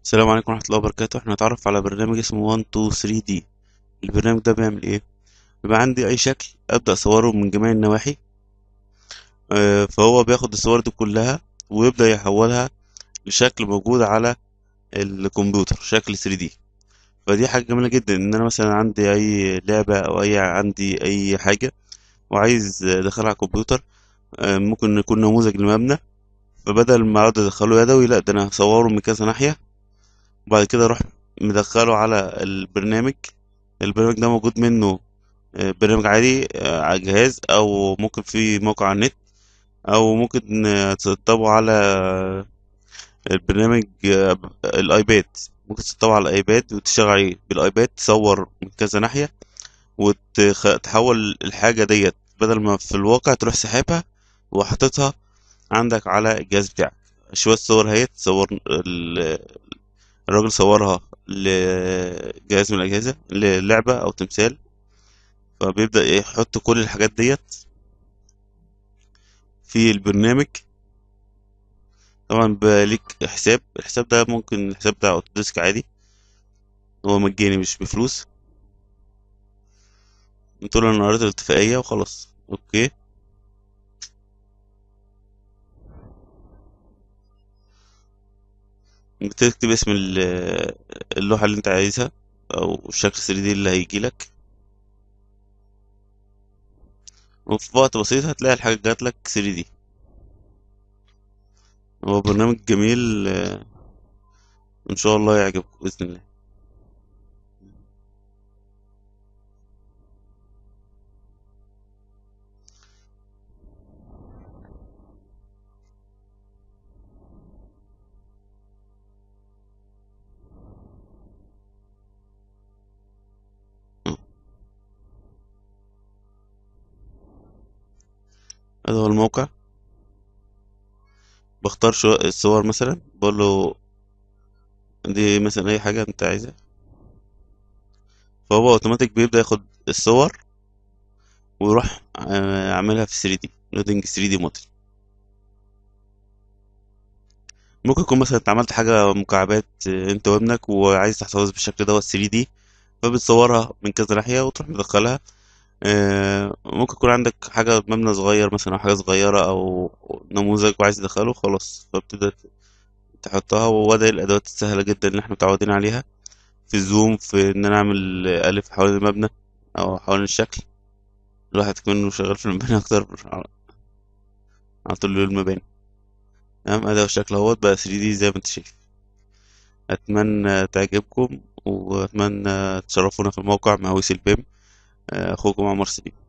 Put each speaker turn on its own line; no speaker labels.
السلام عليكم ورحمة الله وبركاته احنا هنتعرف على برنامج اسمه 1 2 3 دي البرنامج ده بيعمل ايه بيبقى عندي اي شكل ابدأ اصوره من جميع النواحي اه فهو بياخد الصور دي كلها ويبدأ يحولها لشكل موجود على الكمبيوتر شكل 3 دي فدي حاجة جميلة جدا ان انا مثلا عندي اي لعبة او اي عندي اي حاجة وعايز ادخلها على الكمبيوتر اه ممكن يكون نموذج لمبنى فبدل ما اقعد ادخله يدوي لا ده انا هصوره من كذا ناحية وبعد كده اروح مدخله على البرنامج البرنامج ده موجود منه آه، برنامج عادي آه، على الجهاز او ممكن في موقع على النت او ممكن آه، تسطبه على البرنامج آه، الايباد ممكن تسطبه على الايباد وتشتغل عليه بالايباد تصور من كذا ناحية وتحول الحاجة ديت بدل ما في الواقع تروح سحبها وحاططها عندك على الجهاز بتاعك شوية صور اهي تصور ال- الراجل صورها لجهاز من الأجهزة للعبة أو تمثال فبيبدأ يحط كل الحاجات ديت في البرنامج طبعا بقى ليك حساب الحساب ده ممكن الحساب بتاع اوتوديسك عادي هو مجاني مش بفلوس تقول انا قريت الاتفاقية وخلاص اوكي بتكتب اسم ال- اللوحة اللي انت عايزها او الشكل 3D اللي هيجيلك وفي وقت بسيط هتلاقي الحاجة جاتلك 3D هو برنامج جميل آه، ان شاء الله يعجبك بإذن الله آه. هذا هو الموقع بختار شو الصور مثلا بقول له دي مثلا اي حاجة انت عايزها فهو اوتوماتيك بيبدأ ياخد الصور ويروح آه، عاملها في 3D لودنج 3D موديل ممكن يكون مثلا انت عملت حاجة مكعبات آه، انت وابنك وعايز تحتفظ بالشكل دوت 3D فبتصورها من كذا ناحية وتروح مدخلها آه، ممكن يكون عندك حاجة مبنى صغير مثلا أو حاجة صغيرة أو نموذج وعايز تدخله خلاص فبتبدأ تحطها وده الأدوات السهلة جدا اللي احنا متعودين عليها في الزوم في إن أنا أعمل ألف حوالين المبنى أو حوالين الشكل الواحد كمان شغال في المباني أكتر على على طول المباني تمام أداة الشكل اهوت بقى 3D زي ما انت شايف أتمنى تعجبكم وأتمنى تشرفونا في الموقع مع ويسل بيم أخوكم عمر سليم